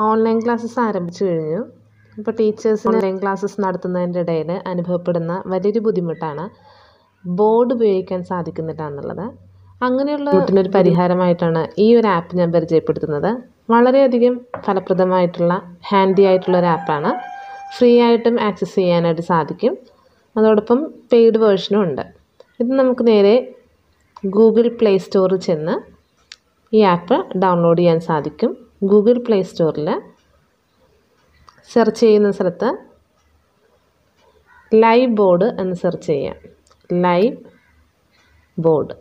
online classes ആരംഭിച്ചു കഴിഞ്ഞു ഇപ്പോൾ ടീച്ചേഴ്സിന് ഓൺലൈൻ ക്ലാസ്സസ് നടത്തുന്നതിൻ്റെ ഇടയിൽ അനുഭവപ്പെടുന്ന വലിയൊരു ബുദ്ധിമുട്ടാണ് ബോർഡ് ഉപയോഗിക്കാൻ സാധിക്കുന്നില്ല എന്നുള്ളത് അങ്ങനെയുള്ള ബുദ്ധിമുട്ടിനൊരു പരിഹാരമായിട്ടാണ് ഈ ഒരു ആപ്പ് ഞാൻ പരിചയപ്പെടുത്തുന്നത് വളരെയധികം ഫലപ്രദമായിട്ടുള്ള ഹാൻഡി ആയിട്ടുള്ള ഒരു ആപ്പാണ് ഫ്രീ ആയിട്ടും ആക്സസ് ചെയ്യാനായിട്ട് സാധിക്കും അതോടൊപ്പം പെയ്ഡ് വേർഷനും ഉണ്ട് ഇത് നമുക്ക് നേരെ ഗൂഗിൾ പ്ലേ സ്റ്റോറിൽ ചെന്ന് ഈ ആപ്പ് ഡൗൺലോഡ് ചെയ്യാൻ സാധിക്കും ഗൂഗിൾ പ്ലേ സ്റ്റോറിൽ സെർച്ച് ചെയ്യുന്ന സ്ഥലത്ത് ലൈവ് ബോർഡ് എന്ന് സെർച്ച് ചെയ്യാം ലൈവ് ബോർഡ്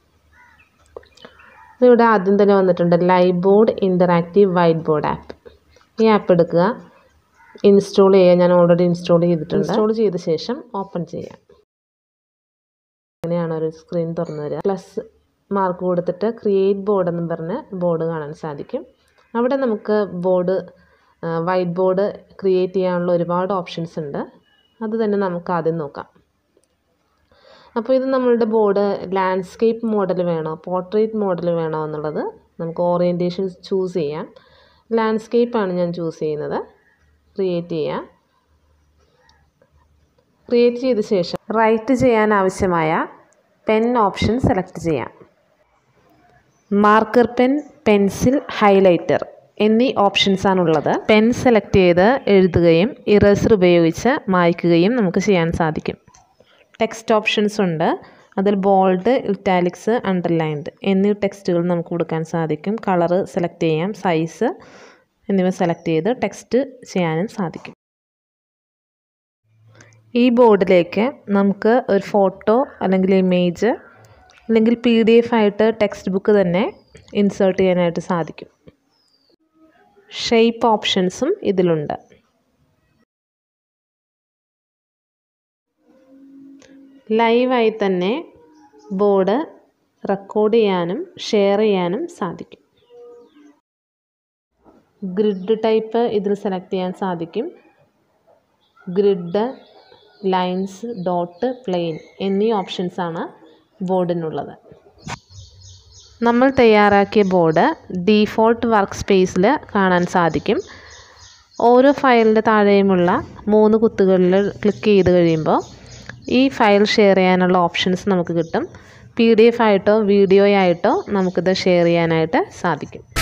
ഇവിടെ ആദ്യം തന്നെ വന്നിട്ടുണ്ട് live board interactive whiteboard app ഈ ആപ്പ് എടുക്കുക ഇൻസ്റ്റാൾ ചെയ്യുക ഞാൻ ഓൾറെഡി ഇൻസ്റ്റാൾ ചെയ്തിട്ടുണ്ട് ഇൻസ്റ്റാൾ ചെയ്ത ശേഷം ഓപ്പൺ ചെയ്യാം അങ്ങനെയാണ് ഒരു സ്ക്രീൻ തുറന്നു വരിക പ്ലസ് മാർക്ക് കൊടുത്തിട്ട് ക്രിയേറ്റ് ബോർഡ് എന്നും പറഞ്ഞ് ബോർഡ് കാണാൻ സാധിക്കും അവിടെ നമുക്ക് ബോർഡ് വൈറ്റ് ബോർഡ് ക്രിയേറ്റ് ചെയ്യാനുള്ള ഒരുപാട് ഓപ്ഷൻസ് ഉണ്ട് അത് തന്നെ നമുക്ക് ആദ്യം നോക്കാം അപ്പോൾ ഇത് നമ്മളുടെ ബോർഡ് ലാൻഡ്സ്കേപ്പ് മോഡൽ വേണോ പോർട്രേറ്റ് മോഡൽ വേണോ എന്നുള്ളത് നമുക്ക് ഓറിയൻറ്റേഷൻ ചൂസ് ചെയ്യാം ലാൻഡ്സ്കേപ്പാണ് ഞാൻ ചൂസ് ചെയ്യുന്നത് ക്രിയേറ്റ് ചെയ്യാം ക്രിയേറ്റ് ചെയ്ത ശേഷം റൈറ്റ് ചെയ്യാൻ ആവശ്യമായ പെൻ ഓപ്ഷൻ സെലക്ട് ചെയ്യാം മാർക്കർ പെൻ പെൻസിൽ ഹൈലൈറ്റർ എന്നീ ഓപ്ഷൻസാണുള്ളത് പെൻ സെലക്ട് ചെയ്ത് എഴുതുകയും ഇറേസർ ഉപയോഗിച്ച് മായ്ക്കുകയും നമുക്ക് ചെയ്യാൻ സാധിക്കും ടെക്സ്റ്റ് ഓപ്ഷൻസ് ഉണ്ട് അതിൽ ബോൾഡ് ഇറ്റാലിക്സ് അണ്ടർലൈൻഡ് എന്നീ ടെക്സ്റ്റുകൾ നമുക്ക് കൊടുക്കാൻ സാധിക്കും കളറ് സെലക്ട് ചെയ്യാം സൈസ് എന്നിവ സെലക്ട് ചെയ്ത് ടെക്സ്റ്റ് ചെയ്യാനും സാധിക്കും ഈ ബോർഡിലേക്ക് നമുക്ക് ഒരു ഫോട്ടോ അല്ലെങ്കിൽ ഇമേജ് അല്ലെങ്കിൽ പി ഡി എഫ് ആയിട്ട് ടെക്സ്റ്റ് ബുക്ക് തന്നെ ഇൻസേർട്ട് ചെയ്യാനായിട്ട് സാധിക്കും ഷേപ്പ് ഓപ്ഷൻസും ഇതിലുണ്ട് ലൈവായി തന്നെ ബോർഡ് റെക്കോർഡ് ചെയ്യാനും ഷെയർ ചെയ്യാനും സാധിക്കും ഗ്രിഡ് ടൈപ്പ് ഇതിൽ സെലക്ട് ചെയ്യാൻ സാധിക്കും ഗ്രിഡ് ലൈൻസ് ഡോട്ട് പ്ലെയിൻ എന്നീ ഓപ്ഷൻസാണ് ബോർഡിനുള്ളത് നമ്മൾ തയ്യാറാക്കിയ ബോർഡ് ഡീഫോൾട്ട് വർക്ക് സ്പേസിൽ കാണാൻ സാധിക്കും ഓരോ ഫയലിൻ്റെ താഴെയുമുള്ള മൂന്ന് കുത്തുകളിൽ ക്ലിക്ക് ചെയ്ത് കഴിയുമ്പോൾ ഈ ഫയൽ ഷെയർ ചെയ്യാനുള്ള ഓപ്ഷൻസ് നമുക്ക് കിട്ടും പി ഡി എഫ് ആയിട്ടോ വീഡിയോ ആയിട്ടോ നമുക്കിത് ഷെയർ ചെയ്യാനായിട്ട് സാധിക്കും